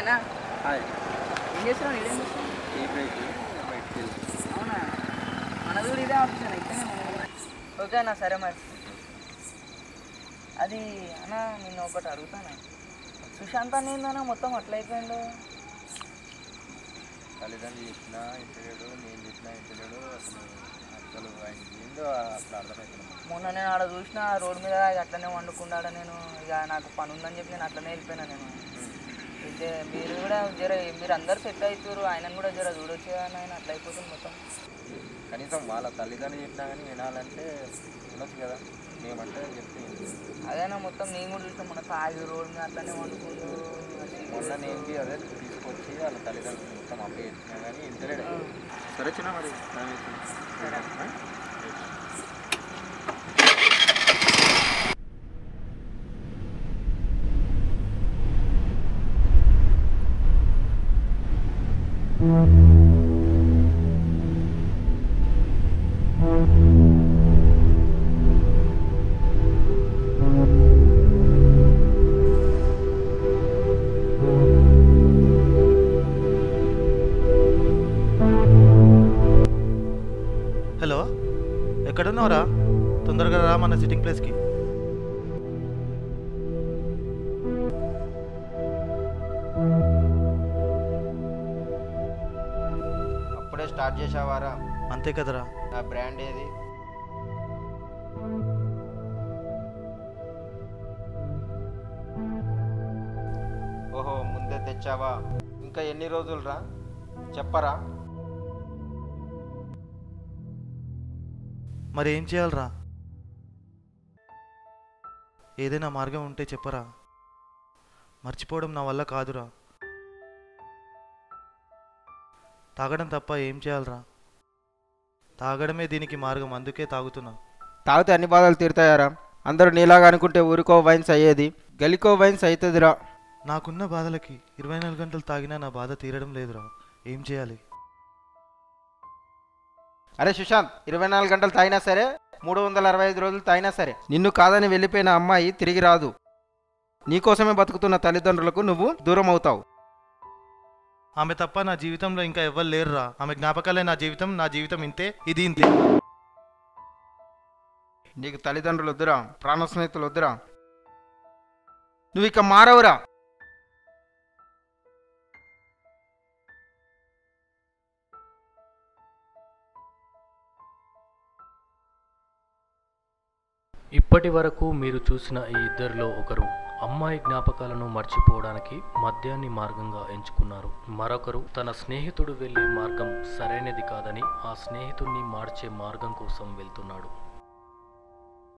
ఆయన హాయ్ ఏం చేస్తున్నావు ఇదేం చేస్తున్నావు టీ బ్రేక్ బయటికి వెళ్ళి అవునా మనది కూడా ఇదే ఆఫీస్ అన్న ఇక్కడనే మనది కూడా. ఓకే అన్న సరే మరి అది అన్న నిన్ను ఒకటి అడుగుతాను సుశాంత్ అన్న ఏందన్నా మొత్తం అట్లా అయిపోయిండు తల్లిదండ్రులు చెప్పినా ఇంటలేడు నేను చెప్పినా ఇంటలేడు అసలు అసలు ఆయనకి ఏందో అసలు అర్థమవుతుంది మొన్న నేను ఆడ చూసిన రోడ్ మీద ఇక అట్లనే వండుకున్నాడు నేను ఇక నాకు పని ఉందని చెప్పి నేను అట్లనే వెళ్ళిపోయినా నేను అయితే మీరు కూడా జర మీరు అందరు సెట్ అవుతారు ఆయనను కూడా జర చూడొచ్చు కదా ఆయన అట్లా అయిపోతుంది మొత్తం కనీసం వాళ్ళ తల్లిదండ్రులు చెప్పినా కానీ వినాలంటే వినొచ్చు కదా మేమంటే చెప్తే వినరు. అదేనా మొత్తం నేను కూడా చూసిన మన తాగి రోడ్ మీద అట్లనే వండుకుంటూ మొన్న నేను బి అదే తీసుకొచ్చి వాళ్ళ తల్లిదండ్రులు మొత్తం అప్లై చేసినా కానీ ఇంటలేడు సరే చిన్న మరి టైం అవుతుంది. ఆ? హలో ఎక్కడున్నావురా తొందరగా రా మన సిట్టింగ్ ప్లేస్కి అప్పుడే స్టార్ట్ చేసావారా అంతే కదరా నా బ్రాండ్ ఏది ఓహో ముందే తెచ్చావా ఇంకా ఎన్ని రోజులు రా చెప్పరా మరి ఏం చేయాలరా ఏదైనా మార్గం ఉంటే చెప్పరా మర్చిపోవడం నా వల్ల కాదురా తాగడం తప్ప ఏం చేయాలరా తాగడమే దీనికి మార్గం అందుకే తాగుతున్నా తాగితే అన్ని బాధలు తీరుతాయారా అందరూ నీలాగా అనుకుంటే ఊరికో వైన్స్ అయ్యేది గలికో వైన్స్ అవుతుందిరా నాకున్న బాధలకి ఇరవై నాలుగు గంటలు తాగినా నా బాధ తీరడం లేదురా ఏం చేయాలి అరే సుశాంత్ ఇరవై నాలుగు గంటలు తాగినా సరే మూడు వందల అరవై ఐదు రోజులు తాగినా సరే నిన్ను కాదని వెళ్ళిపోయిన అమ్మాయి తిరిగి రాదు నీకోసమే బతుకుతున్న తల్లిదండ్రులకు నువ్వు దూరం అవుతావు ఆమె తప్ప నా జీవితంలో ఇంకా ఎవ్వరు లేరురా ఆమె జ్ఞాపకాలే నా జీవితం నా జీవితం ఇంతే ఇది ఇంతే నీకు తల్లిదండ్రులు వద్దురా ప్రాణ స్నేహితులు వద్దురా నువ్వు ఇక మారవురా ఇప్పటి వరకు మీరు చూసిన ఈ ఇద్దరిలో ఒకరు అమ్మాయి జ్ఞాపకాలను మర్చిపోవడానికి మద్యాన్ని మార్గంగా ఎంచుకున్నారు మరొకరు తన స్నేహితుడు వెళ్ళే మార్గం సరైనది కాదని ఆ స్నేహితుడిని మార్చే మార్గం కోసం వెళ్తున్నాడు